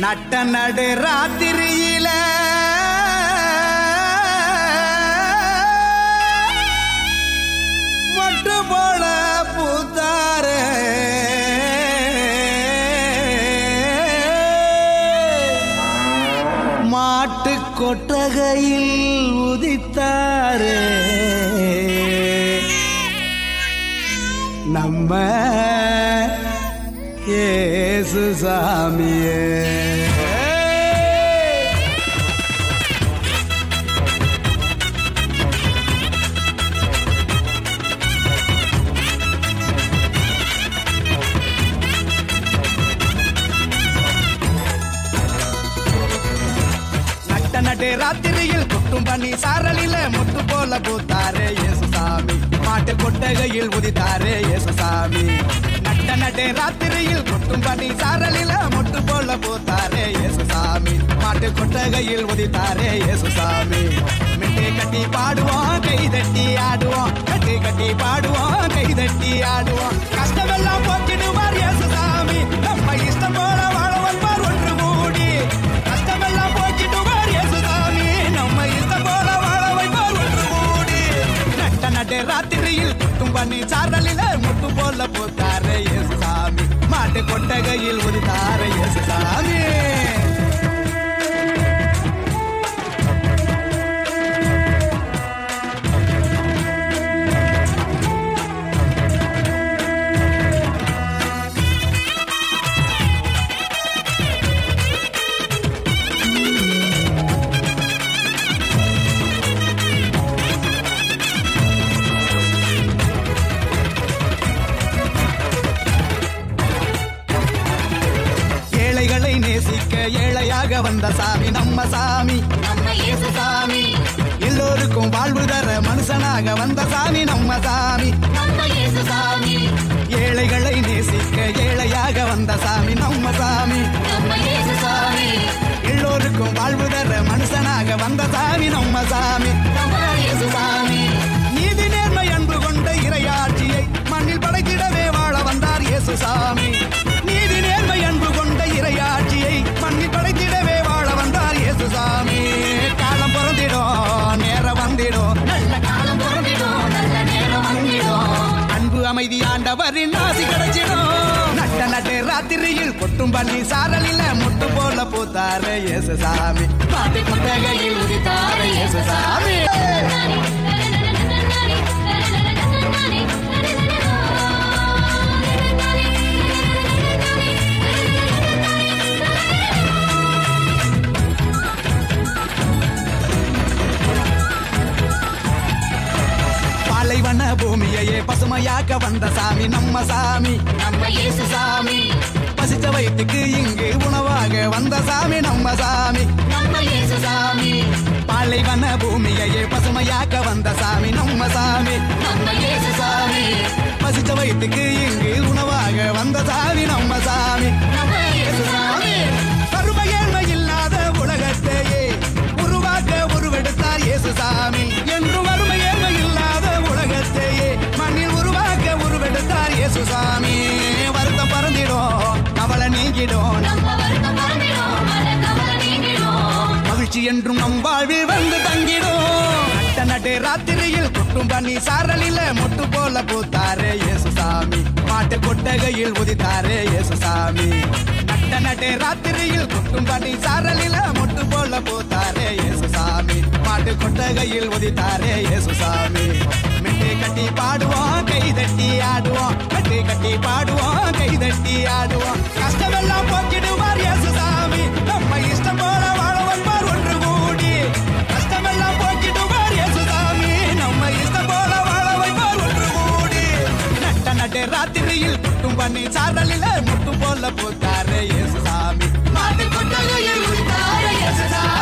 நட்ட நடு ராத்திரியில மொட்டு போல பூத்தாரு மாட்டு கொட்டகையில் உதித்தாரு நம்ம ஏசு சாமியே நட்ட நட்டு ராத்திரியில் கொட்டும் பனி சாரலில முட்டு போல பூத்தாரே இயேசுசாமி மாட்டு கொட்டகையில் உதித்தாரே இயேசுசாமி நட்ட நட்டு ராத்திரியில் கொட்டும் பனி சாரலில முட்டு போல பூத்தாரே இயேசுசாமி மாட்டு கொட்டகையில் உதித்தாரே இயேசுசாமி மெட்டை கட்டி பாடுவோம் கை தட்டி ஆடுவோம் கட்டி கட்டி பாடுவோம் கை தட்டி ஆடுவோம் கஷ்டமெல்லாம் போக்கிடுவார் இயேசுசாமி நம்ம இஷ்டம் போல வாழ வைப்பார் ஒன்று கூடி கஷ்டமெல்லாம் போக்கிடுவார் இயேசுசாமி நம்ம இஷ்டம் போல வாழ வைப்பார் ஒன்று கூடி நட்ட நட்டு ராத்திரியில் குட்டும் பண்ணி சாரலில முட்டு போல போத்தாரு இயேசுசாமி மாட்டு கொட்டகையில் உதித்தாரு இயேசுசாமி ஏழைகளை நேசிக்க ஏழையாக வந்த சாமி நம்ம சாமி நம்ம இயேசு சாமி எல்லோருக்கும் வாழ்வு தர மனுஷனாக வந்த சாமி நம்ம சாமி நம்ம இயேசு சாமி ஏழைகளை நேசிக்க ஏழையாக வந்த சாமி நம்ம சாமி நம்ம இயேசு சாமி எல்லோருக்கும் வாழ்வு தர மனுஷனாக வந்த சாமி நம்ம சாமி நம்ம இயேசு சாமி நீதி நேர்மை அன்பு கொண்ட இறையாட்சியை மண்ணில் படைத்திடவே வாழ வந்தார் இயேசு சாமி நீதி நேர்மை அன்பு கொண்ட இறையாட்சியை மண்ணில் படைத்திடவே வாழ வந்தார் இயேசு சாமி காலம் பிறந்திடும் நேரம் வந்திடும் நல்ல காலம் பிறந்திடும் நல்ல நேரம் வந்திடும் அன்பு அமைதி ஆண்டவரின் ஆசி கிடைச்சிடும் நட்ட நட்டு ராத்திரியில் கொட்டும் பண்ணி சாரலில முட்டு போல பூத்தாரு இயேசு சாமி பாட்டு கொட்டகையில் உதித்தார இயேசு சாமி பாலைவன பூமியையே பசுமையாக்க வந்த சாமி நம்ம சாமி நம்ம இயேசு சாமி பசித்த வயிற்றுக்கு இங்கு உணவாக வந்த சாமி நம்ம சாமி நம்ம இயேசு சாமி பாலைவன பூமியையே பசுமையாக்க வந்த சாமி நம்ம சாமி நம்ம இயேசு சாமி பசித்த வயிற்றுக்கு இங்கு உணவாக வந்த சாமி நம்ம சாமி நம்ம இயேசு சாமி கருமை ஏழ்மை இல்லாத உலகத்தையே உருவாக்க உருவெடுத்தார் இயேசு சாமி என்று வறுமை ஏழ்மை இல்லாத உலகத்தையே மண்ணில் உருவாக்க உருவெடுத்தார் இயேசு சாமி வருத்தம் பறந்திடும் கவலை நீங்கிடும் நம்ம வருத்தம் மறந்திடும் மன கவலை நீங்கிடும் மகிழ்ச்சி என்றும் நம் வாழ்வில் வந்து தங்கிடும் நட்ட நட்டு ராத்திரியில் கொட்டும் பண்ணி சாரலில முட்டு போல பூத்தாரே இயேசு சாமி மாட்டு கொட்டகையில் உதித்தாரே இயேசு சாமி நட்ட நட்டு ராத்திரியில் கொட்டும் பண்ணி சாரலில முட்டு போல பூத்தாரே இயேசு சாமி மாட்டு கொட்டகையில் உதித்தாரே இயேசு சாமி மெட்டை கட்டி பாடுவோம் கை தட்டி ஆடுவோம் கட்டி கட்டி பாடுவோம் கை தட்டி ஆடுவோம் கஷ்டமெல்லாம் போக்கிடுவார் இயேசு சாமி நம்ம இஷ்டம் போல வாழ வைப்பார் ஒன்று கூடி கஷ்டமெல்லாம் போக்கிடுவார் இயேசு சாமி நம்ம இஷ்டம் போல வாழ வைப்பார் ஒன்று கூடி நட்ட நட்டு ராத்திரியில் குட்டும் பண்ணி சாரலில முட்டு போல போத்தாரு இயேசு சாமி பாட்டு கொட்டகையில் உதித்தார இயேசு சாமி